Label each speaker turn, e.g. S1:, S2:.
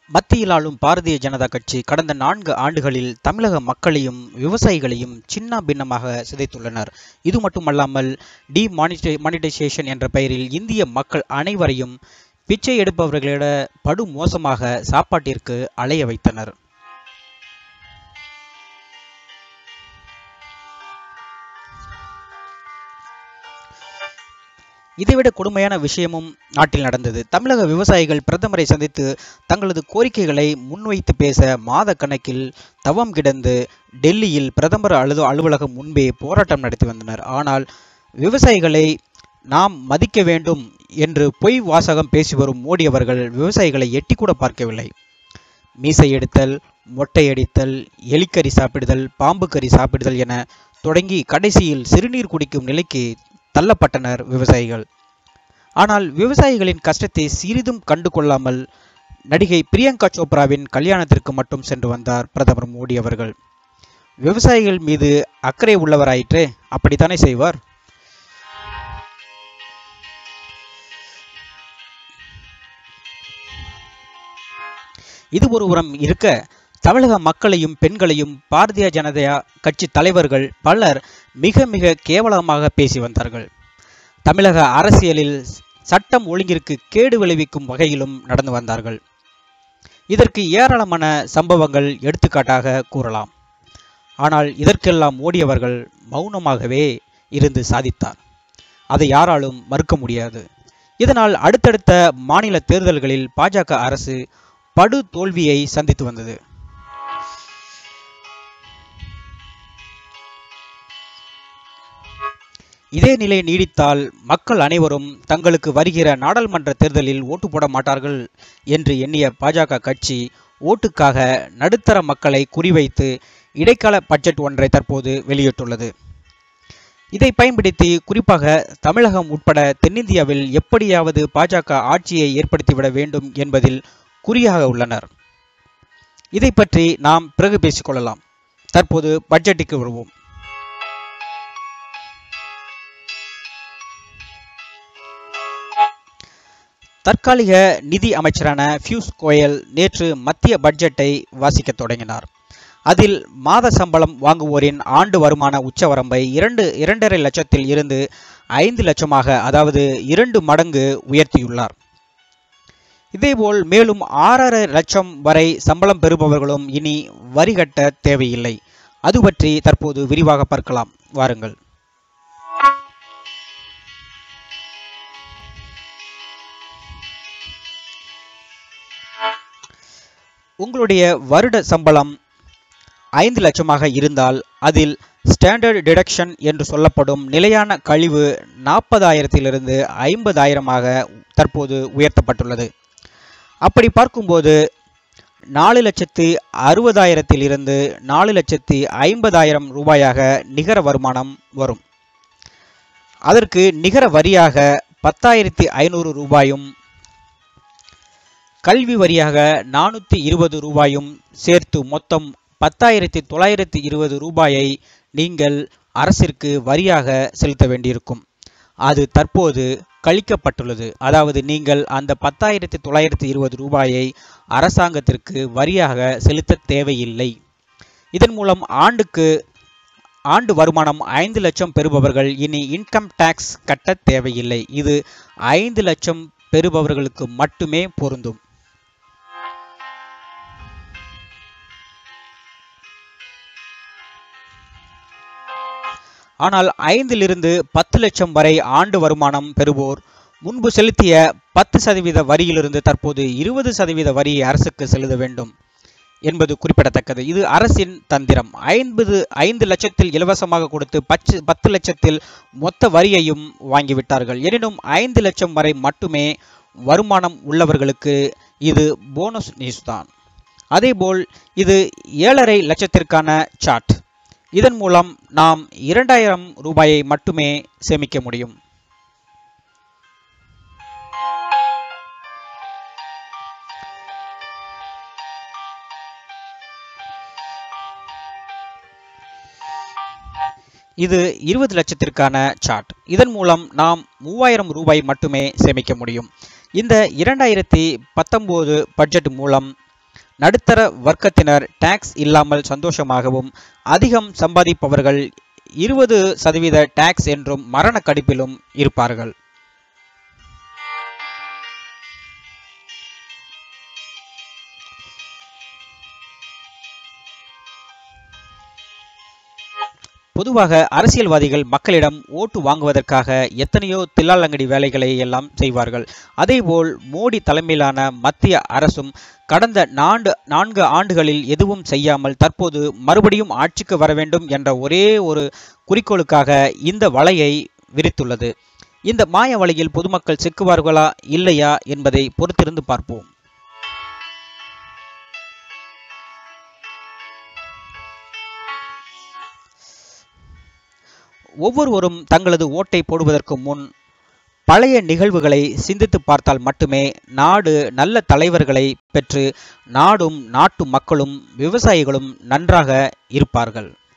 S1: மத்தியில் ஆளும் பாரதிய ஜனதா கட்சி கடந்த நான்கு ஆண்டுகளில் தமிழக மக்களையும் விவசாயிகளையும் சின்ன பின்னமாக சிதைத்துள்ளனர் இது மட்டுமல்லாமல் டி மானிட்டைசேஷன் என்ற பெயரில் இந்திய மக்கள் அனைவரையும் பிச்சை எடுப்பவர்களிட படு மோசமாக சாப்பாட்டிற்கு அலைய வைத்தனர் இதைவிட கொடுமையான விஷயமும் நாட்டில் நடந்தது தமிழக விவசாயிகள் பிரதமரை சந்தித்து தங்களது கோரிக்கைகளை முன்வைத்து பேச மாத கணக்கில் தவம் கிடந்து டெல்லியில் பிரதமர் அலுவ அலுவலகம் முன்பே போராட்டம் நடத்தி வந்தனர் ஆனால் விவசாயிகளை நாம் மதிக்க வேண்டும் என்று பொய் வாசகம் பேசி வரும் மோடி அவர்கள் விவசாயிகளை எட்டி கூட பார்க்கவில்லை மீசை எடுத்தல் மொட்டையடித்தல் எலிக்கறி சாப்பிடுதல் பாம்பு கறி சாப்பிடுதல் என தொடங்கி கடைசியில் சிறுநீர் குடிக்கும் நிலைக்கு தள்ளப்பட்டனர் விவசாயிகள் ஆனால் விவசாயிகளின் கஷ்டத்தை சிறிதும் கண்டு கொள்ளாமல் நடிகை பிரியங்கா சோப்ராவின் கல்யாணத்திற்கு மட்டும் சென்று வந்தார் பிரதமர் மோடி அவர்கள் விவசாயிகள் மீது அக்கறை உள்ளவராயிற்றே அப்படித்தானே செய்வார் இது ஒருபுறம் இருக்க தமிழக மக்களையும் பெண்களையும் பாரதிய ஜனதா கட்சி தலைவர்கள் பலர் மிக மிக கேவலமாக பேசி வந்தார்கள் தமிழக அரசியலில் சட்டம் ஒழுங்கிற்கு கேடு விளைவிக்கும் வகையிலும் நடந்து வந்தார்கள் இதற்கு ஏராளமான சம்பவங்கள் எடுத்துக்காட்டாக கூறலாம் ஆனால் இதற்கெல்லாம் மோடி அவர்கள் மௌனமாகவே இருந்து சாதித்தார் அதை யாராலும் மறுக்க முடியாது இதனால் அடுத்தடுத்த மாநில தேர்தல்களில் பாஜக அரசு படு தோல்வியை சந்தித்து வந்தது இதே நிலை நீடித்தால் மக்கள் அனைவரும் தங்களுக்கு வருகிற நாடாளுமன்ற தேர்தலில் ஓட்டு போட மாட்டார்கள் என்று எண்ணிய பாஜக கட்சி ஓட்டுக்காக நடுத்தர மக்களை குறிவைத்து இடைக்கால பட்ஜெட் ஒன்றை தற்போது வெளியிட்டுள்ளது இதை பயன்படுத்தி குறிப்பாக தமிழகம் உட்பட தென்னிந்தியாவில் எப்படியாவது பாஜக ஆட்சியை ஏற்படுத்திவிட வேண்டும் என்பதில் குறியாக உள்ளனர் இதை பற்றி நாம் பிறகு பேசிக்கொள்ளலாம் தற்போது பட்ஜெட்டுக்கு வருவோம் தற்காலிக நிதி அமைச்சரான பியூஷ் கோயல் நேற்று மத்திய பட்ஜெட்டை வாசிக்க தொடங்கினார் அதில் மாத சம்பளம் வாங்குவோரின் ஆண்டு வருமான உச்சவரம்பை இரண்டு இரண்டரை லட்சத்தில் இருந்து ஐந்து லட்சமாக அதாவது இரண்டு மடங்கு உயர்த்தியுள்ளார் இதேபோல் மேலும் ஆறரை லட்சம் வரை சம்பளம் பெறுபவர்களும் இனி வரி கட்ட தேவையில்லை அது பற்றி தற்போது விரிவாக பார்க்கலாம் வாருங்கள் உங்களுடைய வருட சம்பளம் ஐந்து லட்சமாக இருந்தால் அதில் ஸ்டாண்டர்ட் டிடக்ஷன் என்று சொல்லப்படும் நிலையான கழிவு நாற்பதாயிரத்திலிருந்து ஐம்பதாயிரமாக தற்போது உயர்த்தப்பட்டுள்ளது அப்படி பார்க்கும்போது நாலு லட்சத்து அறுபதாயிரத்தில் இருந்து நாலு லட்சத்து ஐம்பதாயிரம் ரூபாயாக நிகர வருமானம் வரும் அதற்கு நிகர வரியாக பத்தாயிரத்தி ஐநூறு ரூபாயும் கல்வி வரியாக நானூற்றி இருபது ரூபாயும் சேர்த்து மொத்தம் பத்தாயிரத்தி தொள்ளாயிரத்தி இருபது ரூபாயை நீங்கள் அரசிற்கு வரியாக செலுத்த வேண்டியிருக்கும் அது தற்போது கழிக்கப்பட்டுள்ளது அதாவது நீங்கள் அந்த பத்தாயிரத்தி தொள்ளாயிரத்தி இருபது ரூபாயை அரசாங்கத்திற்கு வரியாக செலுத்த தேவையில்லை இதன் மூலம் ஆண்டுக்கு ஆண்டு வருமானம் ஐந்து லட்சம் பெறுபவர்கள் இனி இன்கம் டேக்ஸ் கட்ட தேவையில்லை இது ஐந்து லட்சம் பெறுபவர்களுக்கு மட்டுமே பொருந்தும் ஆனால் ஐந்திலிருந்து பத்து லட்சம் வரை ஆண்டு வருமானம் பெறுவோர் முன்பு செலுத்திய பத்து சதவீத வரியிலிருந்து தற்போது இருபது சதவீத வரியை அரசுக்கு செலுத்த வேண்டும் என்பது குறிப்பிடத்தக்கது இது அரசின் தந்திரம் ஐம்பது ஐந்து லட்சத்தில் இலவசமாக கொடுத்து பச்சு பத்து லட்சத்தில் மொத்த வரியையும் வாங்கிவிட்டார்கள் எனினும் ஐந்து லட்சம் வரை மட்டுமே வருமானம் உள்ளவர்களுக்கு இது போனஸ் நியூஸ் தான் அதேபோல் இது ஏழரை லட்சத்திற்கான சார்ட் இதன் மூலம் நாம் இரண்டாயிரம் ரூபாயை மட்டுமே சேமிக்க முடியும் இது இருபது லட்சத்திற்கான சார்ட் இதன் மூலம் நாம் மூவாயிரம் ரூபாய் மட்டுமே சேமிக்க முடியும் இந்த இரண்டாயிரத்தி பத்தொம்போது பட்ஜெட் மூலம் நடுத்தர வர்க்கத்தினர் டாக்ஸ் இல்லாமல் சந்தோஷமாகவும் அதிகம் சம்பாதிப்பவர்கள் இருபது சதவீத டாக்ஸ் என்றும் மரண கடிப்பிலும் இருப்பார்கள் பொதுவாக அரசியல்வாதிகள் மக்களிடம் ஓட்டு வாங்குவதற்காக எத்தனையோ தில்லாலங்கடி வேலைகளை எல்லாம் செய்வார்கள் அதேபோல் மோடி தலைமையிலான மத்திய அரசும் கடந்த நான்கு நான்கு ஆண்டுகளில் எதுவும் செய்யாமல் தற்போது மறுபடியும் ஆட்சிக்கு வர வேண்டும் என்ற ஒரே ஒரு குறிக்கோளுக்காக இந்த வலையை விரித்துள்ளது இந்த மாய வலையில் பொதுமக்கள் சிக்குவார்களா இல்லையா என்பதை பொறுத்திருந்து பார்ப்போம் ஒவ்வொருவரும் தங்களது ஓட்டை போடுவதற்கு முன் பழைய நிகழ்வுகளை சிந்தித்து பார்த்தால் மட்டுமே நாடு நல்ல தலைவர்களை பெற்று நாடும் நாட்டு மக்களும் விவசாயிகளும் நன்றாக இருப்பார்கள்